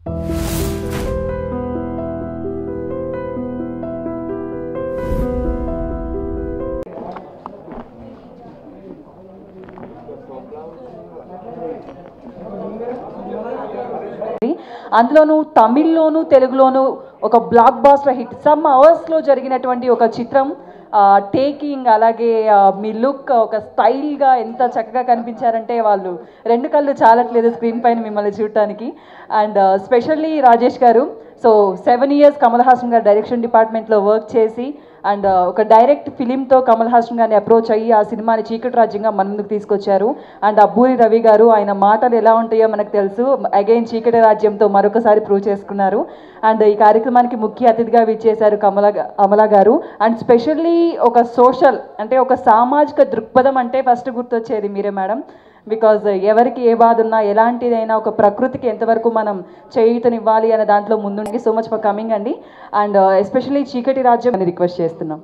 అందులోనూ తమిళ్లోను తెలుగులోను ఒక black buster hit some అవర్స్లో జరిగినటువంటి ఒక చిత్రం టేకింగ్ అలాగే ఆ, మీ లుక్ ఒక స్టైల్గా ఎంత చక్కగా కనిపించారంటే వాళ్ళు రెండు కళ్ళు చాలట్లేదు స్క్రీన్ పైన మిమ్మల్ని చూడటానికి and specially Rajesh garu so seven years Kamal Haasan garu direction డిపార్ట్మెంట్లో వర్క్ చేసి అండ్ ఒక డైరెక్ట్ ఫిలింతో కమల్ హాసన్ గారిని అప్రోచ్ అయ్యి ఆ సినిమాని చీకటి రాజ్యంగా మన ముందుకు తీసుకొచ్చారు అండ్ అబ్బూరి రవి గారు ఆయన మాటలు ఎలా ఉంటాయో మనకు తెలుసు అగైన్ చీకటి రాజ్యంతో మరొకసారి ప్రూవ్ చేసుకున్నారు అండ్ ఈ కార్యక్రమానికి ముఖ్య అతిథిగా విచ్చేశారు కమల కమల గారు అండ్ స్పెషల్లీ ఒక సోషల్ అంటే ఒక సామాజిక దృక్పథం అంటే ఫస్ట్ గుర్తొచ్చేది మీరే మేడం బికాజ్ ఎవరికి ఏ బాధ ఉన్నా ఎలాంటిదైనా ఒక ప్రకృతికి ఎంతవరకు మనం చేయూతనివ్వాలి అనే దాంట్లో ముందుండి సో మచ్ ఫర్ కమింగ్ అండి అండ్ ఎస్పెషల్లీ చీకటి రాజ్యం అని రిక్వెస్ట్ చేస్తున్నాం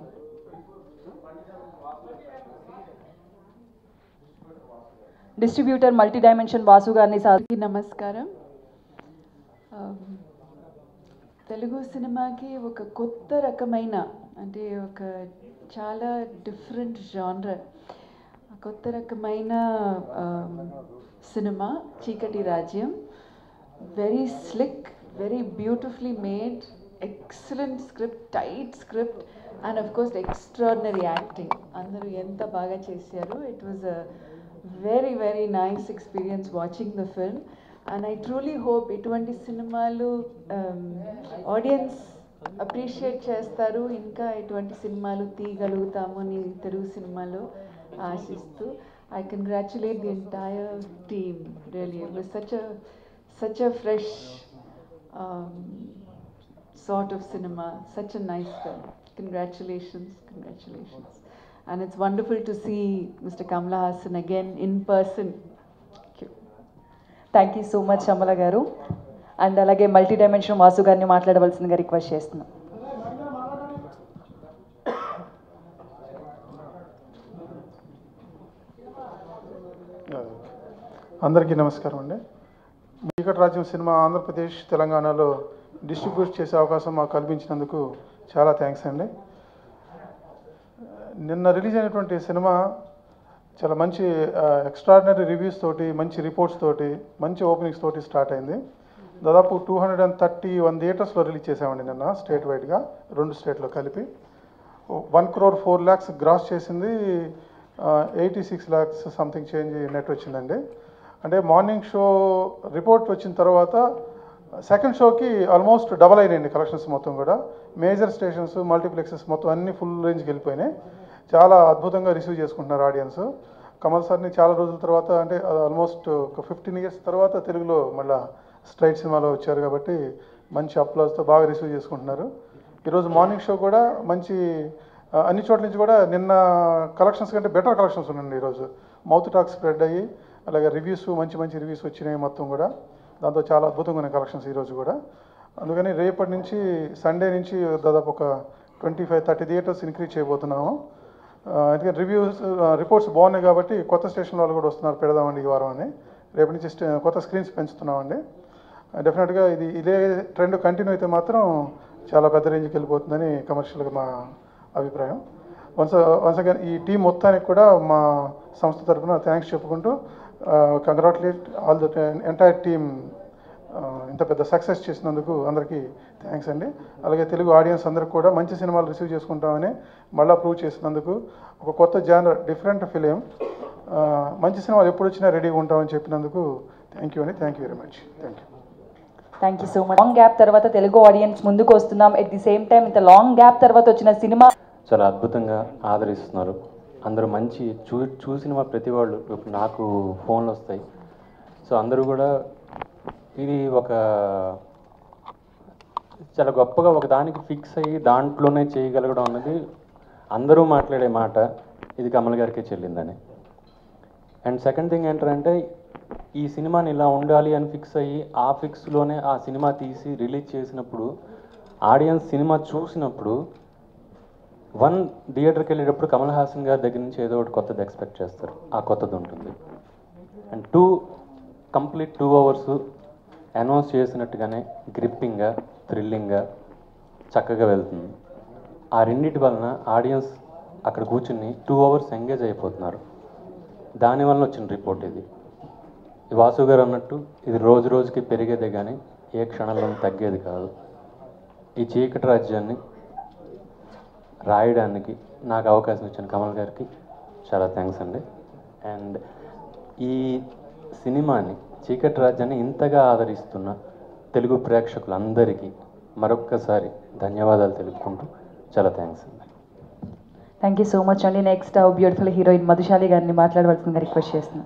డిస్ట్రిబ్యూటర్ మల్టీ డైమెన్షన్ వాసు గారిని సార్ అందరికీ నమస్కారం ఆమ్, తెలుగు సినిమాకి ఒక కొత్త రకమైన అంటే ఒక చాలా డిఫరెంట్ జానర్ కొత్త రకమైన ఆమ్, cinema Cheekati Rajyam very slick very beautifully made excellent script tight script and of course extraordinary acting అందరూ ఎంత బాగా చేశారు it was a very very nice experience watching the film and I truly hope ఇటువంటి సినిమాలు audience appreciate చేస్తారు ఇంకా ఇటువంటి సినిమాలు తీయగలుగుతాము అని తెలుగు సినిమాలో ఆశిస్తూ I congratulate the entire team really it was such a such a fresh um, sort of cinema, such a nice film. Congratulations, congratulations. And it's wonderful to see Mr. Kamala Hassan again in person. Thank you. Thank you so much Amala garu and అలాగే multi dimension Vasu గారిని మాట్లాడవలసిందిగా request చేస్తున్నాం అందరికీ నమస్కారం అండి చీకటి రాజ్యం cinema Andhra Pradesh తెలంగాణలో డిస్ట్రిబ్యూట్ చేసే అవకాశం మాకు కల్పించినందుకు చాలా థ్యాంక్స్ అండి నిన్న రిలీజ్ అయినటువంటి సినిమా చాలా మంచి ఎక్స్ట్రాడినరీ రివ్యూస్ తోటి మంచి రిపోర్ట్స్ తోటి మంచి ఓపెనింగ్స్ తోటి స్టార్ట్ అయింది దాదాపు two hundred and thirty one థియేటర్స్లో రిలీజ్ చేసామండి నిన్న స్టేట్ వైడ్గా రెండు స్టేట్లో కలిపి one crore four lakhs gross చేసింది eighty six lakhs something change net వచ్చిందండి అంటే మార్నింగ్ షో రిపోర్ట్ వచ్చిన తర్వాత సెకండ్ షోకి ఆల్మోస్ట్ డబల్ అయినాయండి కలెక్షన్స్ మొత్తం కూడా మేజర్ స్టేషన్స్ మల్టీప్లెక్సెస్ మొత్తం అన్ని ఫుల్ రేంజ్కి వెళ్ళిపోయినాయి చాలా అద్భుతంగా రిసీవ్ చేసుకుంటున్నారు ఆడియన్స్ కమల్ సార్ని చాలా రోజుల తర్వాత అంటే ఆల్మోస్ట్ ఒక ఫిఫ్టీన్ ఇయర్స్ తర్వాత తెలుగులో మళ్ళా స్ట్రైట్ సినిమాలో వచ్చారు కాబట్టి మంచి అప్లాస్తో బాగా రిసీవ్ చేసుకుంటున్నారు ఈరోజు మార్నింగ్ షో కూడా మంచి ఆ, అన్ని చోట్ల నుంచి కూడా నిన్న కలెక్షన్స్ కంటే బెటర్ కలెక్షన్స్ ఉన్నాయండి ఈరోజు మౌత్ టాక్ స్ప్రెడ్ అయ్యి అలాగే రివ్యూస్ మంచి మంచి రివ్యూస్ వచ్చినాయి మొత్తం కూడా దాంతో చాలా అద్భుతంగా ఉన్నాయి కలెక్షన్స్ ఈరోజు కూడా అందుకని రేపటి నుంచి సండే నుంచి దాదాపు ఒక twenty five thirty theatres increase చేయబోతున్నాము ఆ, ఎందుకంటే రివ్యూస్ రిపోర్ట్స్ బాగున్నాయి కాబట్టి కొత్త స్టేషన్ వాళ్ళు కూడా వస్తున్నారు పెడదామండి ఈ వారం అని రేపటి నుంచి స్టే- కొత్త స్క్రీన్స్ పెంచుతున్నామండి డెఫినెట్గా ఇది ఇదే ట్రెండ్ కంటిన్యూ అయితే మాత్రం చాలా పెద్ద రేంజ్కి వెళ్ళిపోతుందని కమర్షియల్గా మా అభిప్రాయం వన్స్ వన్స్ అగైన్ ఈ టీం మొత్తానికి కూడా మా సంస్థ తరఫున థ్యాంక్స్ చెప్పుకుంటూ congratulate all the entire team ఇంత పెద్ద సక్సెస్ చేసినందుకు అందరికీ థ్యాంక్స్ అండి అలాగే తెలుగు ఆడియన్స్ అందరికి కూడా మంచి సినిమాలు రిసీవ్ చేసుకుంటామని మళ్ళీ ప్రూవ్ చేసినందుకు ఒక కొత్త జానర్ డిఫరెంట్ ఫిలిం మంచి సినిమాలు ఎప్పుడు వచ్చినా రెడీగా ఉంటామని చెప్పినందుకు థ్యాంక్ యూ అండి thank you very much thank you thank you so much long gap తర్వాత తెలుగు ఆడియన్స్ ముందుకు వస్తున్నాం ఎట్ ది సేమ్ టైం ఇంత లాంగ్ గ్యాప్ తర్వాత వచ్చిన సినిమా చాలా అద్భుతంగా ఆదరిస్తున్నారు అందరూ మంచి చూ చూసిన మా ప్రతి వాళ్ళు ఇప్పుడు నాకు ఫోన్లు వస్తాయి సో అందరూ కూడా ఇది ఒక చాలా గొప్పగా ఒక దానికి ఫిక్స్ అయ్యి దాంట్లోనే చేయగలగడం అన్నది అందరూ మాట్లాడే మాట ఇది కమల్ గారికే చెల్లిందని అండ్ సెకండ్ థింగ్ ఏంటంటే ఈ సినిమాని ఇలా ఉండాలి అని ఫిక్స్ అయ్యి ఆ ఫిక్స్లోనే ఆ సినిమా తీసి రిలీజ్ చేసినప్పుడు ఆడియన్స్ సినిమా చూసినప్పుడు వన్ థియేటర్కి వెళ్ళేటప్పుడు కమల్ హాసన్ గారి దగ్గర నుంచి ఏదో ఒకటి కొత్తది ఎక్స్పెక్ట్ చేస్తారు ఆ కొత్తది ఉంటుంది and two complete two hours announce చేసినట్టుగానే గ్రిప్పింగ్గా థ్రిల్లింగ్గా చక్కగా వెళ్తుంది ఆ రెండింటి వలన ఆడియన్స్ అక్కడ కూర్చుని టూ అవర్స్ ఎంగేజ్ అయిపోతున్నారు దానివల్ల వచ్చిన రిపోర్ట్ ఇది ఈ వాసు గారు అన్నట్టు ఇది రోజు రోజుకి పెరిగేదే కానీ ఏ క్షణంలో తగ్గేది కాదు ఈ చీకటి రాజ్యాన్ని రాయడానికి నాకు అవకాశం ఇచ్చిన కమల్ గారికి చాలా థ్యాంక్స్ అండి అండ్ ఈ సినిమాని చీకటి రాజ్యాన్ని ఇంతగా ఆదరిస్తున్న తెలుగు ప్రేక్షకులందరికీ మరొక్కసారి ధన్యవాదాలు తెలుపుకుంటూ చాలా థ్యాంక్స్ అండి థ్యాంక్ యూ సో మచ్ అండి నెక్స్ట్ బ్యూటిఫుల్ హీరోయిన్ మధుశాలి గారిని మాట్లాడవలసిందిగా రిక్వెస్ట్ చేస్తున్నాను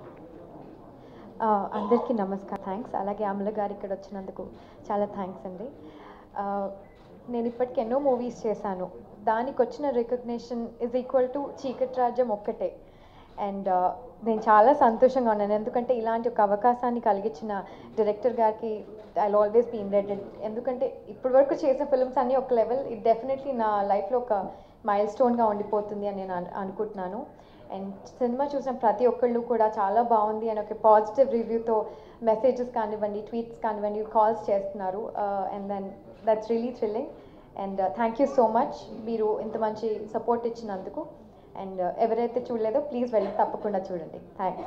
ఆ, అందరికీ నమస్కారం థ్యాంక్స్ అలాగే అమల గారు ఇక్కడ వచ్చినందుకు చాలా థ్యాంక్స్ అండి ఆ, నేను ఇప్పటికి ఎన్నో మూవీస్ చేశాను దానికి వచ్చిన recognition is equal to Cheekati రాజ్యం ఒక్కటే అండ్ నేను చాలా సంతోషంగా ఉన్నాను ఎందుకంటే ఇలాంటి ఒక అవకాశాన్ని కలిగించిన డైరెక్టర్ గారికి ఐ ఆల్వేస్ బీ ఇండెటెడ్ ఎందుకంటే ఇప్పటి వరకు చేసిన ఫిల్మ్స్ అన్నీ ఒక లెవెల్ ఇది డెఫినెట్లీ నా లైఫ్లో ఒక మైల్ స్టోన్గా ఉండిపోతుంది అని నేను అను- అనుకుంటున్నాను అండ్ సినిమా చూసిన ప్రతి ఒక్కళ్ళు కూడా చాలా బాగుంది అని ఒక పాజిటివ్ రివ్యూతో మెసేజెస్ కానివ్వండి ట్వీట్స్ కానివ్వండి కాల్స్ చేస్తున్నారు and then that's really thrilling and thank you so much మీరు ఇంత మంచి సపోర్ట్ ఇచ్చినందుకు అండ్ ఎవరైతే చూడలేదో ప్లీజ్ వెళ్ళి తప్పకుండా చూడండి thanks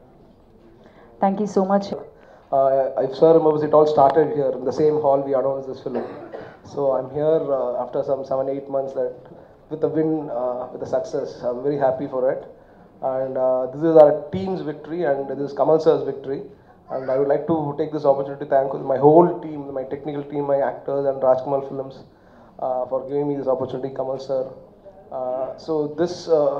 thank you so much Uh, if sir remembers, it all started here in the same hall we announced this film. So I'm here uh, after some seven, eight months that with a win, uh, with a success. I'm very happy for it. And uh, this is our team's victory and this is Kamal sir's victory. And I would like to take this opportunity to thank my whole team, my technical team, my actors and Rajkamal Films uh, for giving me this opportunity, Kamal sir. Uh, so this, uh,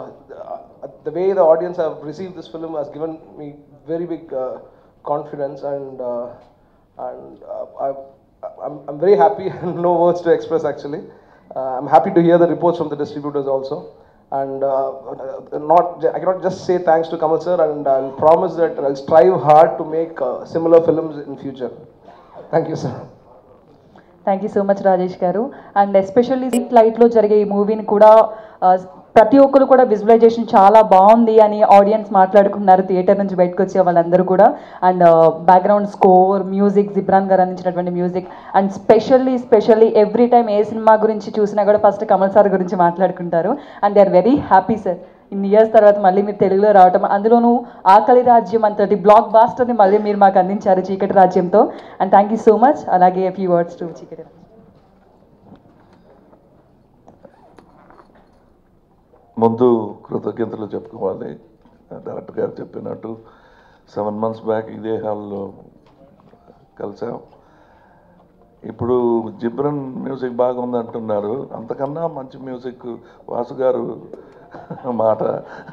the way the audience have received this film has given me very big uh, confidence and uh, and uh, I, I'm, I'm very happy and no words to express actually. Uh, I'm happy to hear the reports from the distributors also. And uh, not, I cannot just say thanks to Kamal sir, and I'll promise that I'll strive hard to make uh, similar films in future. Thank you, sir. Thank you so much Rajesh garu and especially SIT లైట్లో జరిగే ఈ మూవీని కూడా ఆ, ప్రతి ఒక్కరు కూడా visualisation చాలా బాగుంది అని ఆడియన్స్ మాట్లాడుకున్నారు థియేటర్ నుంచి బయటకు వచ్చే వాళ్ళందరూ కూడా and background score music Jibran garu అందించినటువంటి music and specially specially every time ఏ సినిమా గురించి చూసినా కూడా ఫస్ట్ కమల్ సార్ గురించి మాట్లాడుకుంటారు and they are very happy sir ఇన్ని ఇయర్స్ తర్వాత మళ్ళీ మీరు తెలుగులో రావటం అందులోనూ ఆకలి రాజ్యం అంతటి బ్లాక్ బాస్టర్ని మళ్ళీ మీరు మాకు అందించారు చీకటి రాజ్యంతో and thank you so much అలాగే few words to Cheekati Rajyam ముందు కృతజ్ఞతలు చెప్పుకోవాలి డైరెక్టర్ గారు చెప్పినట్టు సెవెన్ మంత్స్ బ్యాక్ ఇదే హాల్లో కలిసాం ఇప్పుడు జిబ్రన్ మ్యూజిక్ బాగుంది అంటున్నారు అంతకన్నా మంచి మ్యూజిక్ వాసు గారు మాట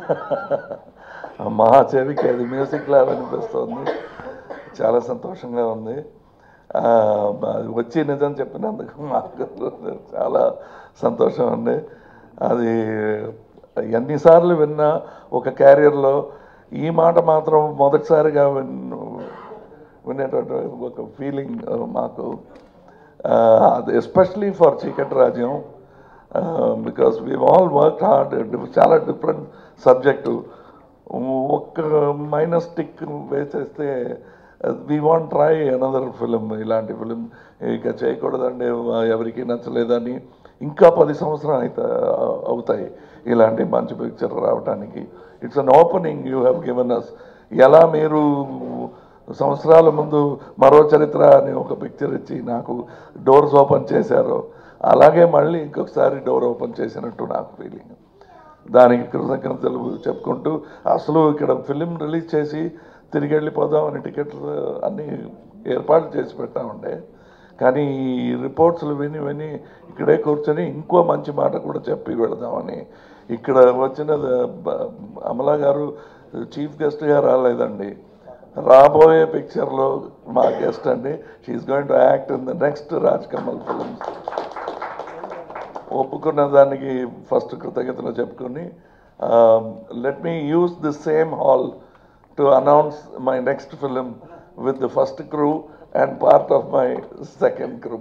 మా చెవికి అది మ్యూజిక్ లా అనిపిస్తుంది చాలా సంతోషంగా ఉంది ఆ, అది వచ్చి నిజం చెప్పినందుకు మాకు చాలా సంతోషం అండి అది ఎన్నిసార్లు విన్నా ఒక క్యారియర్లో ఈ మాట మాత్రం మొదటిసారిగా విన్ వినేటటువంటి ఒక ఫీలింగ్ మాకు అది especially for Cheekati Rajyam because we all work hard చాలా డిఫరెంట్ సబ్జెక్టు ఒక్క మైనస్ టిక్ వేసేస్తే we want try another film ఇలాంటి ఫిలిం ఇక చేయకూడదండి ఎవరికి నచ్చలేదని ఇంకా పది సంవత్సరాలు అయితే అవుతాయి ఇలాంటి మంచి పిక్చర్ రావడానికి it's an opening you have given us ఎలా మీరు సంవత్సరాల ముందు మరో చరిత్ర అని ఒక పిక్చర్ ఇచ్చి నాకు డోర్స్ ఓపెన్ చేశారో అలాగే మళ్ళీ ఇంకొకసారి డోర్ ఓపెన్ చేసినట్టు నాకు ఫీలింగ్ దానికి కృతజ్ఞతలు చెప్పుకుంటూ అసలు ఇక్కడ ఫిలిం రిలీజ్ చేసి తిరిగి వెళ్ళిపోదామని టికెట్లు అన్నీ ఏర్పాట్లు చేసి పెట్టా ఉండే కానీ ఈ రిపోర్ట్స్లు విని విని ఇక్కడే కూర్చొని ఇంకో మంచి మాట కూడా చెప్పి వెళదామని ఇక్కడ వచ్చిన బ- అమలా గారు చీఫ్ గెస్ట్గా రాలేదండి రాబోయే పిక్చర్లో మా గెస్ట్ అండి she is going to act in the next Raaj Kamal films ఒప్పుకున్న దానికి ఫస్ట్ కృతజ్ఞతలు చెప్పుకొని let me use the same hall to announce my next film with the first crew and part of my second crew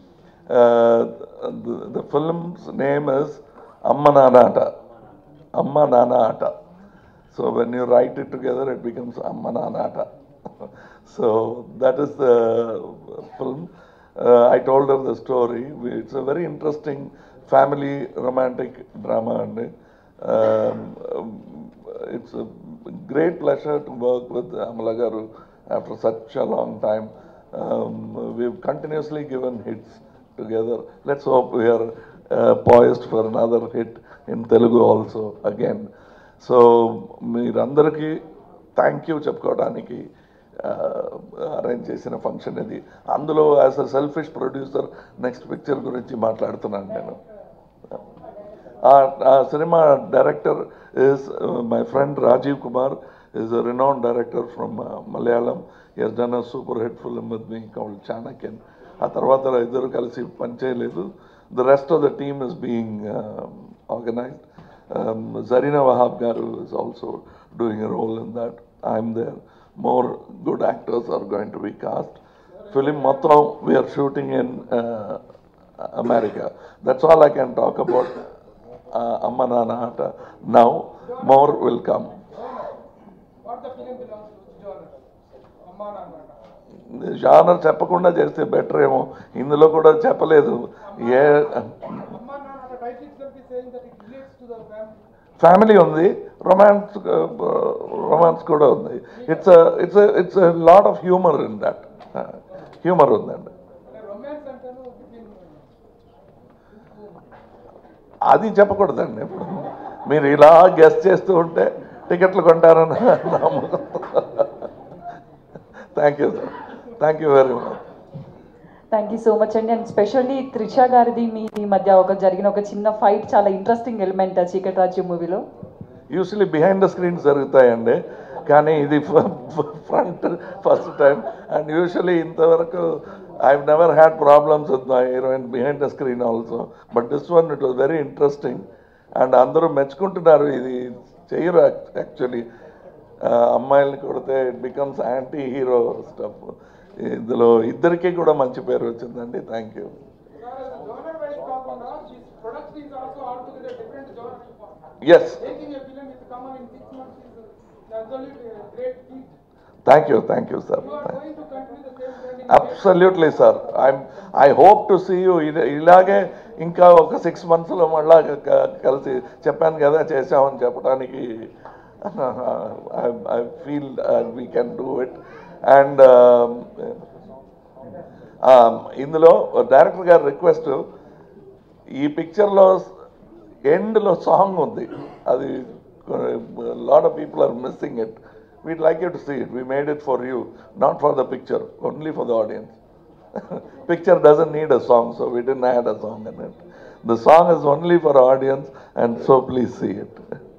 the film's name is Amma Nanna Aata Amma Nanna Aata so when you write it together it becomes Amma Nanna ఆట so that is the film. Uh, I told her the story. We- It's a very interesting family romantic drama, and um, um, it's a great pleasure to work with Amala Garu after such a long time. Um, we've continuously given hits together. Let's hope we are uh, poised for another hit in Telugu also again. So మీరందరికీ thank you చెప్పుకోవడానికి arrange చేసిన function ఇది అందులో as a selfish producer next picture గురించి మాట్లాడుతున్నాను నేను ఆ cinema director is my friend Rajeev Kumar is a renowned director from Malayalam has done a super hit film with me called Chanakyan ఆ తర్వాత ఇద్దరు కలిసి పనిచేయలేదు the rest of the team is being organised Zarina Wahab garu is also doing a role in that I'm there more good actors are going to be cast film మొత్తం we're shooting in America that's all I can talk about Amma Nanna Aata now more will come genre చెప్పకుండా చేస్తే better ఏమో ఇందులో కూడా చెప్పలేదు ఏ family ఉంది romance romance కూడా ఉంది it's it's it's lot of humour in that humour ఉందండి అది చెప్పకూడదండి ఇప్పుడు మీరు ఇలా గెస్ట్ చేస్తూ ఉంటే టికెట్లు కొంటారని నమ్మకం thank you sir thank you very much thank you so much అండి అండ్ స్పెషల్లీ త్రిష గారిది మీ మధ్య ఒక జరిగిన ఒక చిన్న ఫైట్ చాలా ఇంట్రెస్టింగ్ ఎలిమెంట్ చీకటి రాజ్యం మూవీలో యూజువలీ బిహైండ్ ద స్క్రీన్స్ జరుగుతాయండి కానీ ఇది front first time and usually ఇంతవరకు I never had problems with my heroine behind the screen also but this one it was very interesting and అందరూ మెచ్చుకుంటున్నారు ఇది చెయ్యరు యాక్చువల్లీ అమ్మాయిల్ని కొడితే it becomes anti hero stuff ఇందులో ఇద్దరికీ కూడా మంచి పేరు వచ్చిందండి thank you yes thank you thank you sir absolutely sir I'm I hope to see you ఇలాగే ఇంకా ఒక సిక్స్ మంత్స్లో మళ్ళా క- కలిసి చెప్పాను కదా చేసామని చెప్పడానికి I feel we can do it and ఇందులో డైరెక్టర్ గారి రిక్వెస్ట్ ఈ పిక్చర్లో ఎండ్లో సాంగ్ ఉంది అది lot of people are missing it we'd like you to see it we made it for you not for the picture only for the audience picture doesn't need a song, so we didn't add a song in it. The song is only for audience, and so please see it.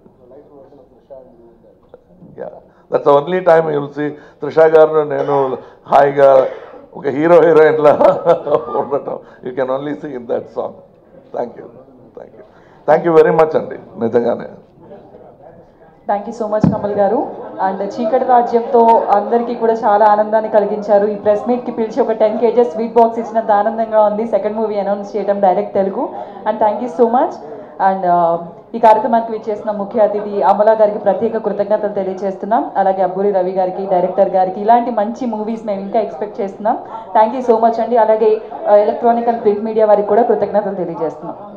yeah, that's the only time you'll see Trisha గారు నేను హాయిగా ఒక hero హీరోయిన్లా ఉండటం you can only see in that song thank you thank you thank you very much అండి నిజంగానే thank you so much Kamal garu and చీకటి రాజ్యంతో అందరికీ కూడా చాలా ఆనందాన్ని కలిగించారు ఈ ప్రెస్ మీట్కి పిలిచి ఒక టెన్ కేజెస్ స్వీట్ బాక్స్ ఇచ్చినంత ఆనందంగా ఉంది సెకండ్ మూవీ అనౌన్స్ చేయడం direct Telugu and thank you so much and ఈ కార్యక్రమానికి విచ్చేసిన ముఖ్య అతిథి అమలా గారికి ప్రత్యేక కృతజ్ఞతలు తెలియజేస్తున్నాం అలాగే అబ్బూరి రవి గారికి డైరెక్టర్ గారికి ఇలాంటి మంచి మూవీస్ మేము ఇంకా ఎక్స్పెక్ట్ చేస్తున్నాం థ్యాంక్ యూ సో మచ్ అండి అలాగే ఎలక్ట్రానిక్ అండ్ ప్రింట్ మీడియా వారికి కూడా కృతజ్ఞతలు తెలియజేస్తున్నాం